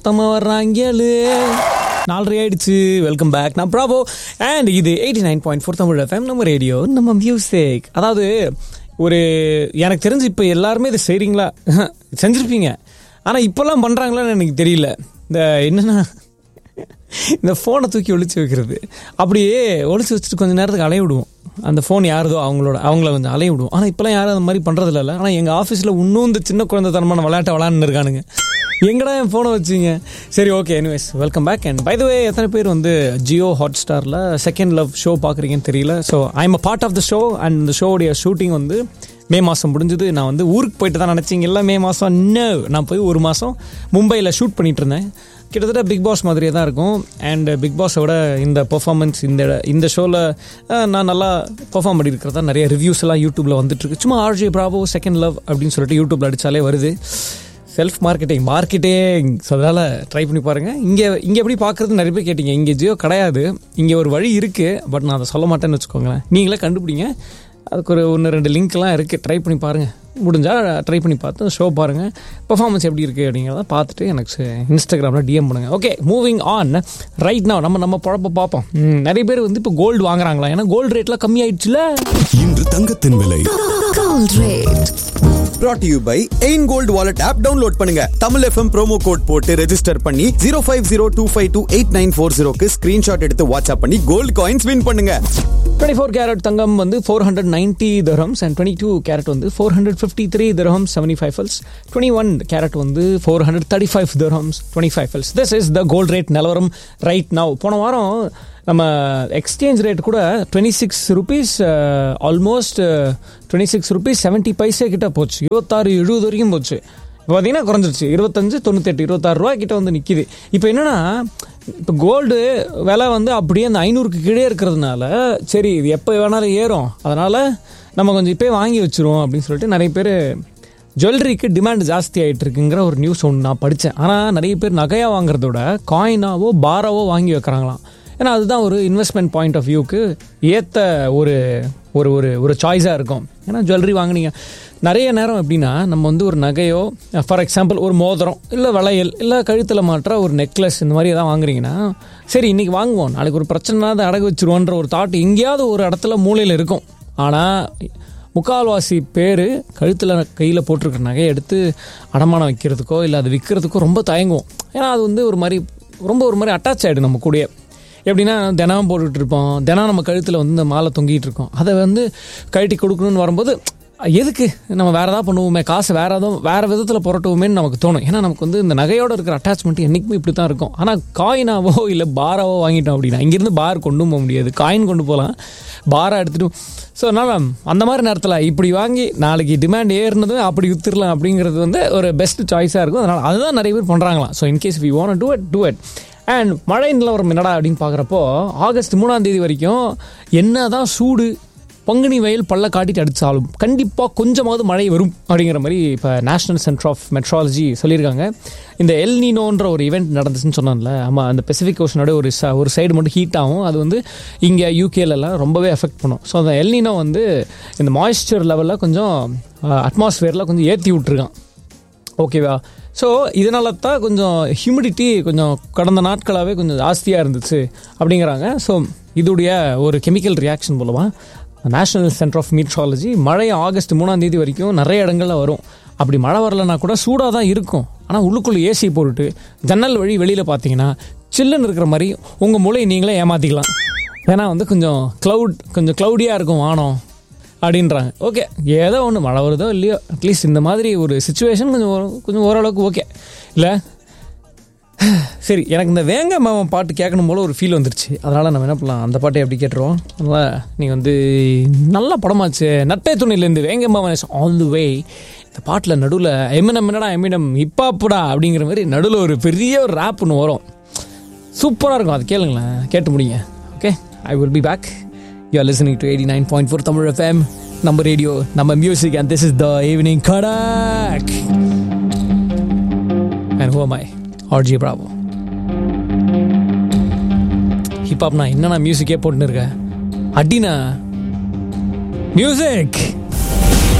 தம்ம வர்றாங்கலு நாலரை ஆயிடுச்சு வெல்கம் பேக் நான் ப்ராவோ அண்ட் இது eighty nine point four Tamil FM நம்ம ரேடியோ நம்ம மியூசிக் அதாவது ஒரு எனக்கு தெரிஞ்சு இப்போ எல்லாருமே இதை செய்கிறீங்களா செஞ்சுருப்பீங்க ஆனால் இப்போல்லாம் பண்ணுறாங்களான்னு எனக்கு தெரியல இந்த என்னென்னா இந்த ஃபோனை தூக்கி ஒளிச்சு வைக்கிறது அப்படியே ஒளிச்சு வச்சுட்டு கொஞ்சம் நேரத்துக்கு அலைய விடுவோம் அந்த ஃபோன் யாருதோ அவங்களோட அவங்கள கொஞ்சம் அலைய விடுவோம் ஆனால் இப்போலாம் யாரும் அந்த மாதிரி பண்ணுறது இல்லை ஆனால் எங்கள் ஆஃபீஸில் இன்னும் இந்த சின்ன குழந்தைத்தனமான விளையாட்டை விளாண்டுன்னு இருக்கானுங்க எங்கடா என் ஃபோனை வச்சிங்க சரி okay anyways welcome back and by the way எத்தனை பேர் வந்து ஜியோ ஹாட் ஸ்டாரில் செகண்ட் லவ் ஷோ பார்க்குறீங்கன்னு தெரியல so I am a part of the show and இந்த ஷோவுடைய ஷூட்டிங் வந்து மே மாதம் முடிஞ்சது நான் வந்து ஊருக்கு போயிட்டு தான் நினச்சிங்க இல்லை மே மாதம் நோ நான் போய் ஒரு மாதம் மும்பையில் ஷூட் பண்ணிட்டு இருந்தேன் கிட்டத்தட்ட பிக் பாஸ் மாதிரியே தான் இருக்கும் அண்ட் பிக் பாஸோட இந்த பெர்ஃபார்மன்ஸ் இந்த இந்த ஷோவில் நான் நல்லா பெர்ஃபார்ம் பண்ணியிருக்கிறதா நிறைய ரிவ்யூஸ் எல்லாம் யூடியூப்பில் வந்துட்டுருக்கு சும்மா ஆர்ஜே ப்ராவோ செகண்ட் லவ் அப்படின்னு சொல்லிட்டு யூடியூப்பில் அடித்தாலே வருது செல்ஃப் மார்க்கெட்டிங் மார்க்கெட்டிங் ஸோ அதனால் ட்ரை பண்ணி பாருங்கள் இங்கே இங்கே எப்படி பார்க்குறது நிறைய பேர் கேட்டிங்க இங்கே ஜியோ கிடையாது இங்கே ஒரு வழி இருக்குது பட் நான் அதை சொல்ல மாட்டேன்னு வச்சுக்கோங்களேன் நீங்களே கண்டுபிடிங்க அதுக்கு ஒரு ஒன்று ரெண்டு லிங்க்லாம் இருக்குது ட்ரை பண்ணி பாருங்கள் முடிஞ்சால் ட்ரை பண்ணி பார்த்து ஷோ பாருங்கள் பெர்ஃபார்மன்ஸ் எப்படி இருக்குது அப்படிங்கிறத பார்த்துட்டு எனக்கு இன்ஸ்டாகிராமில் டிஎம் பண்ணுங்கள் okay moving on right now நம்ம நம்ம பழப்ப பார்ப்போம் ம், நிறைய பேர் வந்து இப்போ கோல்டு வாங்குறாங்களா ஏன்னா கோல்டு ரேட்லாம் கம்மியாயிடுச்சுல இன்று தங்கத்தின் விலை Gold rate. brought to you by எயின் கோல்ட் வாலெட் ஆப் டவுன்லோட் பண்ணுங்க தமிழ் எஃப்எம் ப்ரோமோ கோட் போட்டு ரெஜிஸ்டர் பண்ணி zero five zero two five two eight nine four ஜீரோக்கு ஸ்கிரீன்ஷாட் எடுத்து வாட்ஸ்அப் பண்ணி கோல்டு காயின்ஸ் வின் பண்ணுங்க டுவெண்ட்டி ஃபோர் கேரட் தங்கம் வந்து four hundred ninety dirhams and twenty two carat வந்து four hundred fifty three dirham seventy five fils twenty one carat வந்து four hundred thirty five dirhams twenty five fils this is the gold rate நிலவரம் right now போன வாரம் நம்ம exchange rate கூட twenty six rupees almost twenty six rupees seventy paise கிட்ட போச்சு இருபத்தாறு எழுபது வரைக்கும் போச்சு இப்போ பார்த்தீங்கன்னா குறைஞ்சிருச்சு இருபத்தஞ்சு தொண்ணூத்தெட்டு இருபத்தாறு ரூபா கிட்ட வந்து நிற்கிது இப்போ என்னன்னா இப்போ கோல்டு விலை வந்து அப்படியே அந்த ஐநூறுக்கு கீழே இருக்கிறதுனால சரி இது எப்போ வேணாலும் ஏறும் அதனால் நம்ம கொஞ்சம் இப்போயே வாங்கி வச்சிருவோம் அப்படின்னு சொல்லிட்டு நிறைய பேர் ஜுவல்லரிக்கு டிமாண்ட் ஜாஸ்தி ஆகிட்டு இருக்குங்கிற ஒரு நியூஸ் ஒன்று நான் படித்தேன் ஆனால் நிறைய பேர் நகையாக வாங்குறத விட காயினாவோ பாராவோ வாங்கி வைக்கிறாங்களாம் ஏன்னா அதுதான் ஒரு இன்வெஸ்ட்மெண்ட் பாயிண்ட் ஆஃப் வியூக்கு ஏற்ற ஒரு ஒரு ஒரு ஒரு சாய்ஸாக இருக்கும் ஏன்னா ஜுவல்லரி வாங்குனீங்க நிறைய நேரம் எப்படின்னா நம்ம வந்து ஒரு நகையோ ஃபார் எக்ஸாம்பிள் ஒரு மோதிரம் இல்லை வளையல் இல்லை கழுத்தில் மாற்ற ஒரு நெக்லஸ் இந்த மாதிரி எதாவது வாங்குறீங்கன்னா சரி இன்னைக்கு வாங்குவோம் நாளைக்கு ஒரு பிரச்சனை அதை அடகு வச்சிருவோன்ற ஒரு தாட் எங்கேயாவது ஒரு இடத்துல மூலையில் இருக்கும் ஆனால் முக்கால்வாசி பேர் கழுத்தில் கையில் போட்டிருக்கிற நகையை எடுத்து அடமானம் வைக்கிறதுக்கோ இல்லை அது விற்கிறதுக்கோ ரொம்ப தயங்குவோம் ஏன்னா அது வந்து ஒரு மாதிரி ரொம்ப ஒரு மாதிரி அட்டாச் ஆகிடும் நம்ம கூடயே எப்படின்னா தினம் போட்டுட்டு இருப்போம் தினம் நம்ம கழுத்தில் வந்து இந்த மாலை தொங்கிட்டு இருக்கோம் அதை வந்து கழட்டி கொடுக்கணும்னு வரும்போது எதுக்கு நம்ம வேற ஏதாவது பண்ணுவோமே காசு வேற ஏதோ வேற விதத்தில் புரட்டுவோமேன்னு நமக்கு தோணும் ஏன்னா நமக்கு வந்து இந்த நகையோட இருக்கிற அட்டாச்மெண்ட் என்றைக்குமே இப்படி தான் இருக்கும் ஆனால் காயினாவோ இல்லை பாராவோ வாங்கிட்டோம் அப்படின்னா இங்கேருந்து பார் கொண்டு போக முடியாது காயின் கொண்டு போகலாம் பாரா எடுத்துட்டு ஸோ அதனால் அந்த மாதிரி நேரத்தில் இப்படி வாங்கி நாளைக்கு டிமாண்ட் ஏறினது அப்படி வித்துடலாம் அப்படிங்கிறது வந்து ஒரு பெஸ்ட் சாய்ஸாக இருக்கும் அதனால் அதுதான் நிறைய பேர் பண்ணுறாங்களாம் so in case we want do it do it and மழை நிலவரம் என்னடா அப்படின்னு பார்க்குறப்போ ஆகஸ்ட் மூணாம் தேதி வரைக்கும் என்ன தான் சூடு பங்குனி வயல் பல்ல காட்டிட்டு அடித்தாலும் கண்டிப்பாக கொஞ்சமாவது மழை வரும் அப்படிங்கிற மாதிரி இப்போ நேஷனல் சென்டர் ஆஃப் மெட்ராலஜி சொல்லியிருக்காங்க இந்த எல் நீனோன்ற ஒரு ஈவெண்ட் நடந்துச்சுன்னு சொன்னான்ல ஆமாம் அந்த பெசிபிக் ஓஷனோட ஒரு ச ஒரு சைடு மட்டும் ஹீட் ஆகும் அது வந்து இங்கே யூகேலலாம் ரொம்பவே எஃபெக்ட் பண்ணும் ஸோ அந்த எல் நீனோ வந்து இந்த மாய்ஸ்சர் லெவலில் கொஞ்சம் அட்மாஸ்ஃபியரில் கொஞ்சம் ஏற்றி விட்ருக்கான் ஓகேவா ஸோ இதனால தான் கொஞ்சம் ஹியூமிடிட்டி கொஞ்சம் கடந்த நாட்களாகவே கொஞ்சம் ஜாஸ்தியாக இருந்துச்சு அப்படிங்கிறாங்க ஸோ இதுடைய ஒரு கெமிக்கல் ரியாக்ஷன் மூலமாக நேஷனல் சென்டர் ஆஃப் மீட்ராலஜி மழை ஆகஸ்ட் மூணாம் தேதி வரைக்கும் நிறைய இடங்கள்ல வரும் அப்படி மழை வரலன்னா கூட சூடாக தான் இருக்கும் ஆனால் உள்ளுக்குள்ளே ஏசி போட்டுட்டு ஜன்னல் வழி வெளியில் பார்த்தீங்கன்னா சில்லுன்னு இருக்கிற மாதிரி உங்கள் மூளையை நீங்களே ஏமாற்றிக்கலாம் ஏன்னா வந்து கொஞ்சம் க்ளவுட் கொஞ்சம் க்ளவுடியாக இருக்கும் வானம் அப்படின்றாங்க ஓகே ஏதோ ஒன்று மழை வருதோ இல்லையோ அட்லீஸ்ட் இந்த மாதிரி ஒரு சுச்சுவேஷன் கொஞ்சம் ஓர- கொஞ்சம் ஓரளவுக்கு ஓகே இல்லை சரி எனக்கு இந்த வேங்க மாமன் பாட்டு கேட்கணும் போல ஒரு ஃபீல் வந்துருச்சு அதனால் நம்ம என்ன பண்ணலாம் அந்த பாட்டை எப்படி கேட்டுருவோம் அதனால் நீங்கள் வந்து நல்ல படமாச்சு நட்டை துணிலேருந்து வேங்க மாமன் ஆல் தி வே இந்த பாட்டில் நடுவில் எமினம் என்னடா எமினம் ஹிப்பாப்புடா அப்படிங்கிற மாதிரி நடுவில் ஒரு பெரிய ஒரு ரேப் ஒன்று வரும் சூப்பராக இருக்கும் அது கேளுங்களேன் கேட்டு முடியுங்க okay I will be back you are listening to eighty nine point four Tamil FM நம்ம ரேடியோ நம்ம music and this is the evening கடாக் and oh my RJ Bravo ஹிப்ஹாப்னா என்னண்ணா மியூசிக்கே போட்டுன்னு இருக்க அடினா மியூசிக்